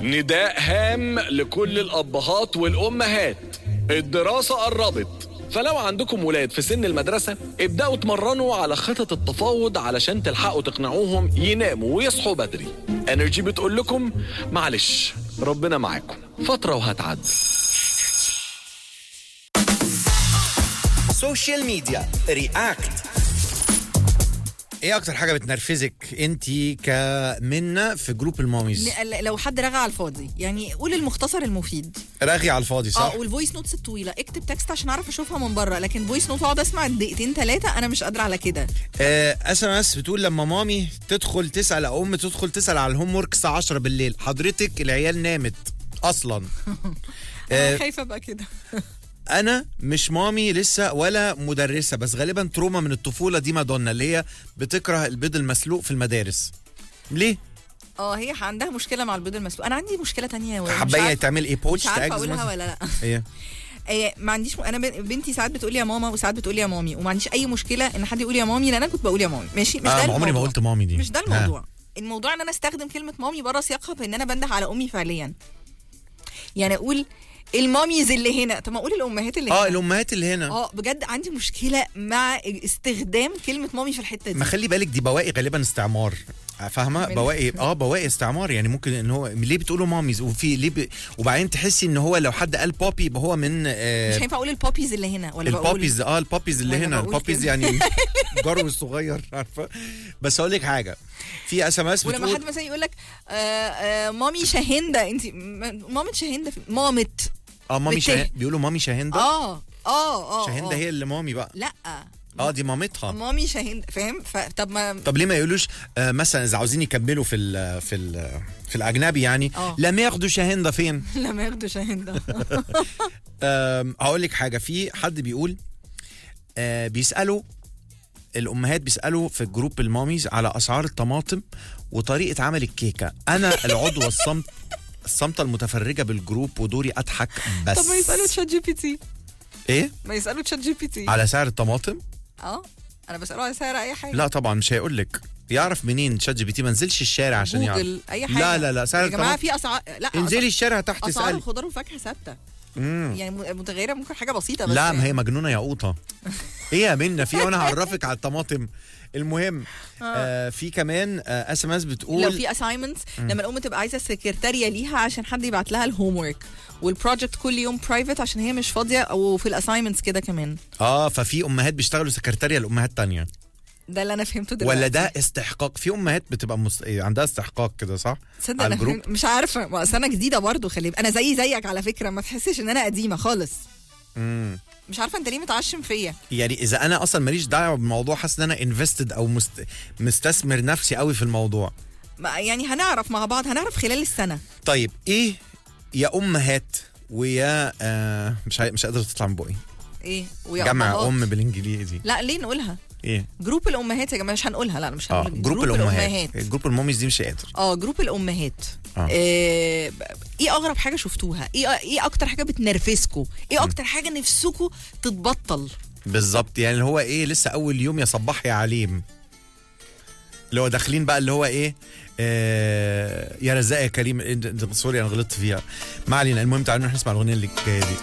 نداء هام لكل الأبهات والأمهات الدراسة قربت فلو عندكم ولاد في سن المدرسة ابدأوا اتمرنوا على خطط التفاوض علشان تلحقوا تقنعوهم يناموا ويصحوا بدري انرجي بتقول لكم معلش ربنا معاكم فترة وهتعدي سوشيال ميديا رياكت ايه اكتر حاجه بتنرفزك انت كمنة في جروب الماميز ل- لو حد رغى على الفاضي يعني قول المختصر المفيد رغي على الفاضي صح اه والفويس نوتس الطويله اكتب تكست عشان اعرف اشوفها من بره لكن فويس نوت اقعد اسمع دقيقتين ثلاثه انا مش قادره على كده اس ام اس بتقول لما مامي تدخل تسال او ام تدخل تسال على الهوم ورك الساعه 10 بالليل حضرتك العيال نامت اصلا انا آه، خايفه ابقى كده انا مش مامي لسه ولا مدرسه بس غالبا تروما من الطفوله دي مادونا اللي هي بتكره البيض المسلوق في المدارس ليه اه هي عندها مشكله مع البيض المسلوق انا عندي مشكله تانية ومش حابه عارفة- تعمل ايه بوتش مش عارفه تاجز اقولها مثلا ولا لا ايه آه، ما عنديش م... انا ب- بنتي ساعات بتقول يا ماما وساعات بتقول يا مامي وما عنديش اي مشكله ان حد يقول يا مامي لان انا كنت بقول يا مامي ماشي مش ده آه عمري ما الموضوع. قلت مامي دي مش ده ها. الموضوع الموضوع ان انا استخدم كلمه مامي بره سياقها في ان انا بنده على امي فعليا يعني اقول الماميز اللي هنا طب ما اقول الامهات اللي اه هنا الامهات اللي هنا اه بجد عندي مشكله مع استخدام كلمه مامي في الحته دي ما خلي بالك دي بواقي غالبا استعمار فاهمه من- بواقي اه بواقي استعمار يعني ممكن ان هو ليه بتقولوا ماميز وفي ليه ب... وبعدين تحسي ان هو لو حد قال بوبي يبقى هو من مش آه هينفع اقول البوبيز اللي هنا ولا بقول البوبيز اه البوبيز اللي ولا هنا بقول البوبيز كده. يعني الجرو الصغير عارفه بس اقول لك حاجه في اس ام اس ولما بتقول حد مثلا يقول لك آه آه مامي شاهنده انت م- مامة شاهنده في- مامت اه مامي بت- شاهندة بيقولوا مامي شاهندة اه اه اه شاهندة آه. هي اللي مامي بقى لا اه دي مامتها مامي شاهنده فاهم ف- طب ما طب ليه ما يقولوش آه مثلا اذا عاوزين يكملوا في ال في ال في الاجنبي يعني آه. لا ياخدوا شاهندة فين لما ياخدوا شاهنده آم، هقول لك حاجه في حد بيقول آه بيسالوا الامهات بيسالوا في جروب الماميز على اسعار الطماطم وطريقه عمل الكيكه انا العضوه الصمت الصامته المتفرجه بالجروب ودوري اضحك بس طب ما يسالوا تشات جي بي تي ايه ما يسالوا تشات جي بي تي على سعر الطماطم اه انا بساله على سعر اي حاجه لا طبعا مش هيقول لك يعرف منين شات جي بي تي ما نزلش الشارع عشان يعرف جوجل اي حاجه لا لا لا سعر يا جماعه الطماطم في اسعار لا انزلي الشارع تحت اسعار اسالي الخضار والفاكهه ثابته مم. يعني م- متغيره ممكن حاجه بسيطه بس لا ما هي مجنونه يا قوطه ايه يا منى في وانا هعرفك على الطماطم المهم آه في كمان اس ام اس بتقول لو في اساينمنتس لما الام تبقى عايزه سكرتاريه ليها عشان حد يبعت لها الهوم ورك والبروجكت كل يوم برايفت عشان هي مش فاضيه او في الاساينمنتس كده كمان اه ففي امهات بيشتغلوا سكرتاريه لامهات تانية ده اللي انا فهمته دلوقتي ولا ده استحقاق في امهات بتبقى مست... إيه، عندها استحقاق كده صح تصدق على انا الجروب فهم- مش عارفه ما أصل انا جديده برضه خلي بالك. انا زي زيك على فكره ما تحسش ان انا قديمه خالص مم. مش عارفه انت ليه متعشم فيا يعني اذا انا اصلا ماليش دعوه بالموضوع حاسس ان انا انفستد او مست... مستثمر نفسي قوي في الموضوع ما- يعني هنعرف مع بعض هنعرف خلال السنه طيب ايه يا امهات ويا آه مش عاي- مش قادره تطلع من بقي ايه ويا جمع أمهات. ام بالانجليزي لا ليه نقولها ايه جروب الامهات يا جماعه مش هنقولها لا مش اه هنقول جروب الامهات جروب الماميز دي مش قادر اه جروب الامهات آه. آه. ايه اغرب حاجه شفتوها ايه ايه اكتر حاجه بتنرفزكوا ايه اكتر حاجه نفسكوا تتبطل بالظبط يعني اللي هو ايه لسه اول يوم يا صباح يا عليم اللي هو داخلين بقى اللي هو ايه آه يا رزاق يا كريم إيه ده- ده- سوري انا غلطت فيها ما علينا المهم تعالوا نروح نسمع الاغنيه اللي جايه دي